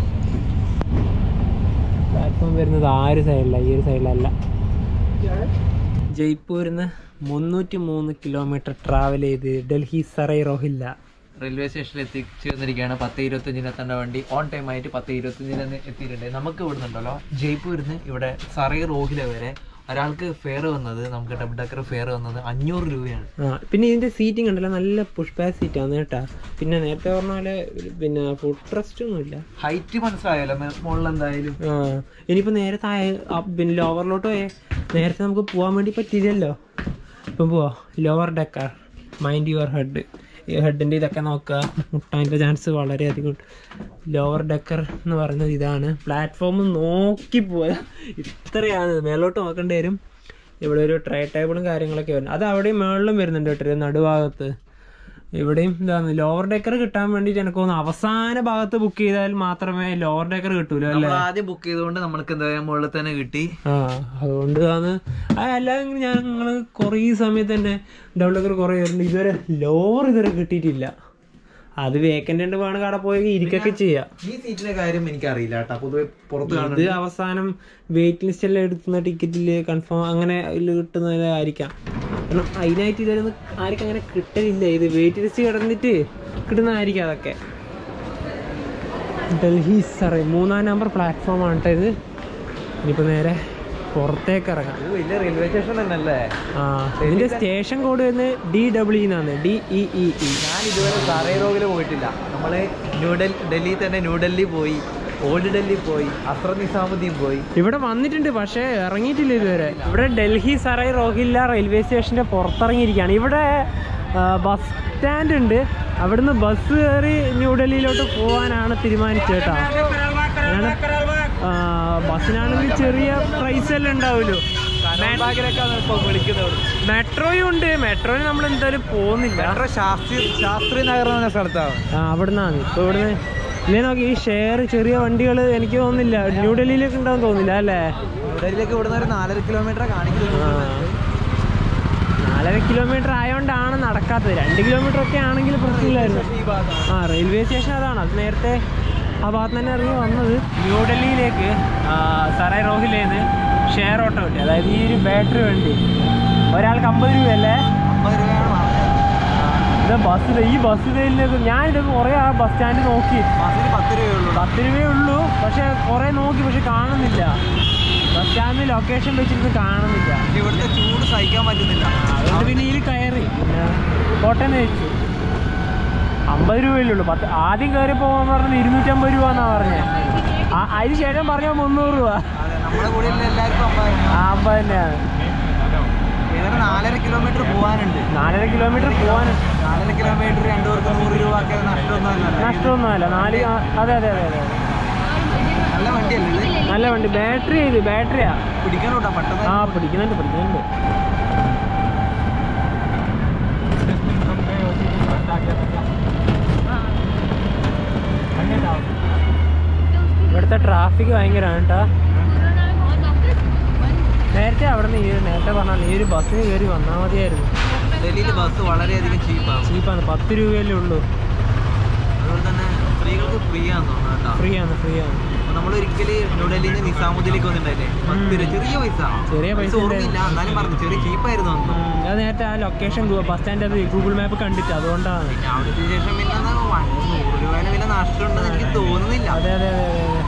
പ്ലാറ്റ്ഫോം വരുന്നത് ആ ഒരു സൈഡിലാണ് ഈ ഒരു സൈഡിലല്ല ജയ്പൂരിൽ നിന്ന് മുന്നൂറ്റി മൂന്ന് കിലോമീറ്റർ ട്രാവൽ ചെയ്ത് ഡൽഹി സറൈ റോഹില്ല റെയിൽവേ സ്റ്റേഷനിൽ എത്തിച്ചു വന്നിരിക്കുകയാണ് പത്ത് ഇരുപത്തഞ്ചിന് എത്തേണ്ട വണ്ടി ഓൺ ടൈം ആയിട്ട് പത്ത് ഇരുപത്തഞ്ചിന് എത്തിയിട്ടുണ്ട് നമുക്ക് ഇവിടെ നിന്നുണ്ടല്ലോ ജയ്പൂരിൽ നിന്ന് ഇവിടെ സറൈ റോഹില വരെ ഒരാൾക്ക് ഫെയർ വന്നത് നമുക്ക് ഡബിൾ ഡക്കർ ഫെയർ വന്നത് അഞ്ഞൂറ് രൂപയാണ് ആ പിന്നെ ഇതിന്റെ സീറ്റിംഗ് ഉണ്ടല്ലോ നല്ല പുഷ് ബാക്ക് സീറ്റാണ് കേട്ടാ പിന്നെ നേരത്തെ പറഞ്ഞ പോലെ ഒരു പിന്നെ ഫുഡ് ട്രസ്റ്റ് ഒന്നും ഇല്ല ഹൈറ്റ് മനസ്സിലായല്ലോ മുകളിൽ എന്തായാലും ആ ഇനിയിപ്പോ നേരെ താഴെ ആ പിന്നെ ലോവറിലോട്ട് പോയേ നേരത്തെ നമുക്ക് പോകാൻ വേണ്ടി പറ്റിയില്ലല്ലോ ഇപ്പം പോവാ lower decker mind your head ഈ ഹെഡിൻ്റെ ഇതൊക്കെ നോക്കുക മുട്ടാൻ്റെ ചാൻസ് വളരെയധികം ഉണ്ട് ലോവർ ഡെക്കർ എന്ന് പറയുന്നത് ഇതാണ് പ്ലാറ്റ്ഫോം നോക്കി പോയാൽ ഇത്രയാണ് മേലോട്ട് നോക്കേണ്ടി വരും ഇവിടെ ഒരു ട്രേ ടേബിളും കാര്യങ്ങളൊക്കെ വരുന്നത് അത് അവിടെയും മേളിലും വരുന്നുണ്ട് കേട്ടോ ഒരു നടുഭാഗത്ത് ഇവിടെയും ഇതാണ് ലോവർ ഡെക്കർ കിട്ടാൻ വേണ്ടിയിട്ട് എനിക്ക് തോന്നുന്നു അവസാന ഭാഗത്ത് ബുക്ക് ചെയ്താൽ മാത്രമേ ലോവർ ഡെക്കർ കിട്ടൂലോ അല്ലേ നമ്മൾ ആദ്യം ബുക്ക് ചെയ്തുകൊണ്ട് നമ്മൾക്ക് എന്താ പറയാ മുകളിൽ തന്നെ കിട്ടി ആ അതുകൊണ്ട് ആണ് ആ അല്ലാതെ ഞാൻ നിങ്ങൾ കുറേ സമയത്ത് തന്നെ ഡബിൾ ഡെക്കർ കുറേ വരുന്നുണ്ട് ഇതുവരെ ലോവർ ഇതുവരെ കിട്ടിയിട്ടില്ല അത് വേക്കൻ്റ് ഉണ്ട് വേണം കട പോയി ഇരിക്കൊക്കെ ചെയ്യാം ഈ സീറ്റിന്റെ കാര്യം എനിക്ക് അറിയില്ല കേട്ടോ പൊതുവെ പുറത്ത് ഇത് കാണുന്നത് അവസാനം വെയിറ്റ് ലിസ്റ്റെല്ലാം എടുക്കുന്ന ടിക്കറ്റില് കൺഫേം അങ്ങനെ അതിൽ കിട്ടുന്നതായിരിക്കാം കാരണം അതിനായിട്ട് ഇതൊന്നും ആർക്കും അങ്ങനെ കിട്ടലില്ല ഇത് വെയിറ്റ് ലിസ്റ്റ് കിടന്നിട്ട് കിട്ടുന്നതായിരിക്കും അതൊക്കെ ഡൽഹി സറേ മൂന്നാം നമ്പർ പ്ലാറ്റ്ഫോമാണ് കേട്ടോ ഇത് ഇനിയിപ്പോൾ നേരെ പുറത്തേക്ക് ഇറങ്ങാം ഇത് വലിയ റെയിൽവേ സ്റ്റേഷൻ തന്നെ അല്ലേ ആ ഇതിന്റെ സ്റ്റേഷൻ കോഡ് വരുന്നത് ഡി ഡബ്ല്യു എന്നാണ് ഡി ഇ ഇ ഇ ഞാൻ ഇതുവരെ സറൈ റോഗിൽ പോയിട്ടില്ല നമ്മള് ന്യൂഡൽഹി ഡൽഹി തന്നെ ന്യൂഡൽഹി പോയി ഓൾഡ് ഡൽഹി പോയി അസ്ര നിസാമുദ്ദീൻ പോയി ഇവിടെ വന്നിട്ടുണ്ട് പക്ഷേ ഇറങ്ങിയിട്ടില്ല ഇതുവരെ ഇവിടെ ഡൽഹി സറൈ റോഹില്ല റെയിൽവേ സ്റ്റേഷന്റെ പുറത്തിറങ്ങിയിരിക്കുകയാണ് ഇവിടെ ആ, ബസ് സ്റ്റാൻഡ് ഉണ്ട് അവിടുന്ന് ബസ് കയറി ന്യൂഡൽഹിയിലോട്ട് പോകാനാണ് തീരുമാനിച്ചത് കേട്ടോ അങ്ങനെ, ആ, ബസ്സിനാണെങ്കിൽ ചെറിയ പ്രൈസ് എല്ലാം ഉണ്ടാവുമല്ലോ വിളിക്കുന്നത് മെട്രോയും ഉണ്ട് മെട്രോയിൽ നമ്മൾ എന്തായാലും പോകുന്നില്ല മെട്രോ ശാസ്ത്രി ശാസ്ത്രി നഗർ എന്ന സ്ഥലത്താണ് ആ അവിടുന്നാണ് ഇപ്പൊ ഇവിടുന്ന് ഇല്ലേ നോക്കി ഈ ഷെയർ ചെറിയ വണ്ടികൾ എനിക്ക് തോന്നുന്നില്ല ന്യൂഡൽഹിയിലേക്ക് ഉണ്ടാവും തോന്നുന്നില്ല അല്ലേ ന്യൂഡൽഹിയിലേക്ക് ഇവിടുന്ന് ഒരു നാലര കിലോമീറ്റർ ആ. കാണിക്കുന്നത് നാലര കിലോമീറ്റർ ആയതുകൊണ്ടാണ് നടക്കാത്തത് രണ്ട് കിലോമീറ്റർ ഒക്കെ ആണെങ്കിൽ പ്രശ്നമില്ലായിരുന്നു ഈ ഭാഗം ആ റെയിൽവേ സ്റ്റേഷൻ അതാണ് അത് നേരത്തെ ആ ഭാഗത്ത് തന്നെ ഇറങ്ങി വന്നത് ന്യൂഡൽഹിയിലേക്ക് ആ, സറായ് റോഹിലേന്ന് ഷെയർ ഓട്ടോ കിട്ടി അതായത് ഈ ഒരു ബാറ്ററി വണ്ടി ഒരാൾക്ക് അമ്പത് രൂപയല്ലേ അമ്പത് രൂപയാണ് പറഞ്ഞത് ഇത് ബസ് ഈ ബസ് ഇതിലേക്ക് ഞാനിത് കുറേ ആ ബസ് സ്റ്റാൻഡ് നോക്കി ബസ്സിന് പത്ത് രൂപയുള്ളൂ പത്ത് രൂപയേ ഉള്ളൂ പക്ഷെ കുറേ നോക്കി പക്ഷെ കാണുന്നില്ല ബസ് സ്റ്റാൻഡിൽ ലൊക്കേഷൻ വെച്ചിട്ട് കാണുന്നില്ല ഇവിടുത്തെ ചൂട് സഹിക്കാൻ പറ്റുന്നില്ല അതുകൊണ്ട് പിന്നെ ഇതിൽ കയറി പിന്നെ കോട്ടയം വെച്ചു അമ്പത് രൂപയല്ലേ ഉള്ളൂ പത്ത് ആദ്യം കയറി പോകാൻ പറഞ്ഞത് ഇരുന്നൂറ്റമ്പത് രൂപ എന്നാ പറഞ്ഞത് ആ അതിന് ശേഷം പറഞ്ഞ മുന്നൂറ് രൂപ അതെ നമ്മുടെ കൂടെ ഉള്ള എല്ലാവർക്കും അമ്പത് ആ അമ്പത് തന്നെയാണ് ഏതാണ്ട് നാലര കിലോമീറ്റർ പോകാനുണ്ട് നാലര കിലോമീറ്റർ പോകാൻ നാലര കിലോമീറ്റർ രണ്ടു പേർക്ക് നൂറ് രൂപ ഒക്കെ നഷ്ടമൊന്നുമല്ല നഷ്ടമൊന്നുമല്ല നാല് ആ, അതെ അതെ അതെ അതെ നല്ല വണ്ടിയല്ലേ ഇത് നല്ല വണ്ടി ബാറ്ററി ഇത് ബാറ്ററിയാ പിടിക്കാനോട്ടാ പെട്ടെന്ന് ആ പിടിക്കുന്നുണ്ട് പിടിക്കുന്നുണ്ട് ഇവിടുത്തെ ട്രാഫിക് ഭയങ്കരമാണ് കേട്ടോ നേരത്തെ അവിടെ നിന്ന് ഈ നേരത്തെ പറഞ്ഞാൽ ഈ ഒരു ബസ്സിന് കയറി വന്നാൽ മതിയായിരുന്നു ഡൽഹിയിൽ ബസ് വളരെയധികം ചീപ്പാണ് ചീപ്പാണ് പത്ത് രൂപയല്ലേ ഉള്ളൂ അതുപോലെ തന്നെ സ്ത്രീകൾക്ക് ഫ്രീ ആണെന്ന് തോന്നുന്നു കേട്ടോ ഫ്രീ ആണ് ഫ്രീ ആണ് നമ്മൾ ഒരിക്കല് ന്യൂഡൽഹിയിൽ നിന്ന് നിസാമുദ്ദീനിലേക്ക് വന്നിട്ടുണ്ടായില്ലേ പത്ത് രൂപ ചെറിയ പൈസ ചെറിയ പൈസ ഓർമ്മയില്ല എന്നാലും പറഞ്ഞു ചെറിയ ചീപ്പായിരുന്നു അന്ന് ഉം, അത് നേരത്തെ ആ ലൊക്കേഷൻ ബസ് സ്റ്റാൻഡ് അത് ഗൂഗിൾ മാപ്പ് കണ്ടിട്ട് അതുകൊണ്ടാണ് പിന്നെ അവിടുത്തെ ശേഷം പിന്നെ എന്നാ വൺ- നൂറ് രൂപേനെ പിന്നെ നഷ്ടമുണ്ടെന്ന് എനിക്ക് തോന്നുന്നില്ല അതെ അതെ അതെ അതെ അതെ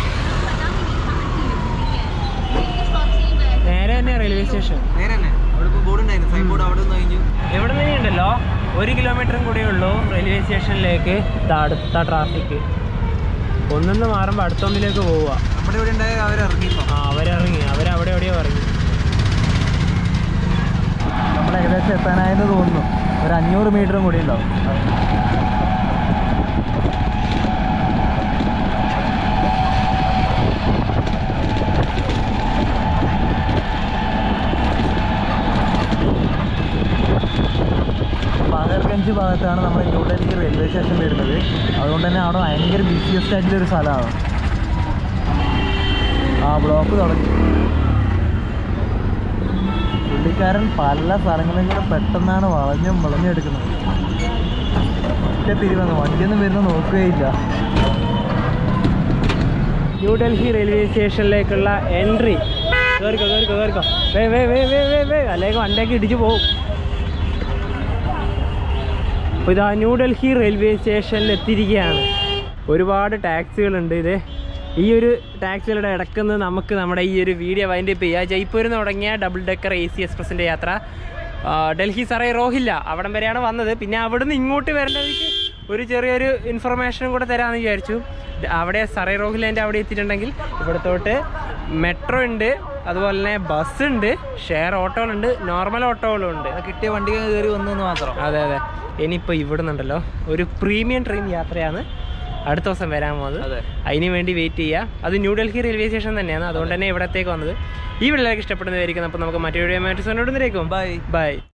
നേരെ തന്നെ റെയിൽവേ സ്റ്റേഷൻ നേരെ തന്നെ അവിടെ ഇപ്പോൾ ബോർഡ് ഉണ്ടായിരുന്നു സൈൻ ബോർഡ് അവിടെ നിന്ന് കഴിഞ്ഞു ഇവിടെ നിന്ന് ഉണ്ടല്ലോ ഒരു കിലോമീറ്ററും കൂടെ ഉള്ളൂ റെയിൽവേ സ്റ്റേഷനിലേക്ക് ദാ അടുത്ത ട്രാഫിക് ഒന്നിന്ന് മാറുമ്പോൾ അടുത്തൊന്നിലേക്ക് പോവുക നമ്മുടെ ഇവിടെ ഉണ്ടായ അവർ ഇറങ്ങിയപ്പോൾ ആ അവരിറങ്ങി അവരവിടെ എവിടെയോ ഇറങ്ങി നമ്മൾ ഏകദേശം എത്താനായെന്ന് തോന്നുന്നു ഒരു അഞ്ഞൂറ് മീറ്ററും കൂടി ഉണ്ടാവും പകർഗഞ്ച് ഭാഗത്താണ് നമ്മൾ ന്യൂഡൽഹി റെയിൽവേ സ്റ്റേഷൻ വരുന്നത് അതുകൊണ്ട് തന്നെ അവിടെ ഭയങ്കര ബിസിയസ്റ്റ് ആയിട്ടുള്ള ഒരു സ്ഥലമാണ് ആ ബ്ലോക്ക് തുടങ്ങി പുള്ളിക്കാരൻ പല സ്ഥലങ്ങളിലും കൂടെ പെട്ടെന്നാണ് വളഞ്ഞും വളഞ്ഞെടുക്കുന്നത് ഒറ്റ തിരിവന്ന് വണ്ടിയൊന്നും വരുന്ന നോക്കുകയില്ല ന്യൂഡൽഹി റെയിൽവേ സ്റ്റേഷനിലേക്കുള്ള എൻട്രി കയറിക്കോ കയറിക്കോ കയറിക്കോ വേ വേ വേ വേ വേ വേ അല്ലെങ്കിൽ വണ്ടിയൊക്കെ ഇടിച്ചു പോകും അപ്പോൾ ഇതാ ന്യൂഡൽഹി റെയിൽവേ സ്റ്റേഷനിൽ എത്തിയിരിക്കുകയാണ് ഒരുപാട് ടാക്സികളുണ്ട് ഇത് ഈ ഒരു ടാക്സികളുടെ ഇടക്കുന്ന് നമുക്ക് നമ്മുടെ ഈ ഒരു വീഡിയോ വൈൻഡപ്പ് ചെയ്യുക ജയ്പൂരിൽ നിന്ന് തുടങ്ങിയ ഡബിൾ ഡെക്കർ എ സി എക്സ്പ്രസിൻ്റെ യാത്ര ആ, ഡൽഹി സറൈ റോഹില്ല അവിടം വരെയാണ് വന്നത് പിന്നെ അവിടുന്ന് ഇങ്ങോട്ട് വരേണ്ടവർക്ക് ഒരു ചെറിയൊരു ഇൻഫർമേഷനും കൂടെ തരാമെന്ന് വിചാരിച്ചു ഡ- അവിടെ സറൈ റോഹിലേൻ്റെ അവിടെ എത്തിയിട്ടുണ്ടെങ്കിൽ ഇവിടത്തോട്ട് മെട്രോ ഉണ്ട് അതുപോലെ തന്നെ ബസ് ഉണ്ട് ഷെയർ ഓട്ടോകളുണ്ട് നോർമൽ ഓട്ടോകളും ഉണ്ട് അത് കിട്ടിയ വണ്ടി കയറി വന്നു എന്ന് മാത്രം അതെ അതെ ഇനിയിപ്പോൾ ഇവിടുന്നുണ്ടല്ലോ ഒരു പ്രീമിയം ട്രെയിൻ യാത്രയാണ് അടുത്ത ദിവസം വരാൻ പോകുന്നത് അതെ. അതിന് വേണ്ടി വെയിറ്റ് ചെയ്യുക അത് ന്യൂഡൽഹി റെയിൽവേ സ്റ്റേഷൻ തന്നെയാണ് അതുകൊണ്ട് തന്നെ ഇവിടത്തേക്ക് വന്നത് ഈ വീഡിയോയിലേക്ക് ഇഷ്ടപ്പെടുന്നതായിരിക്കും അപ്പോൾ നമുക്ക് മറ്റൊരു വീഡിയോ മാറ്റി ബൈ ബൈ ബൈ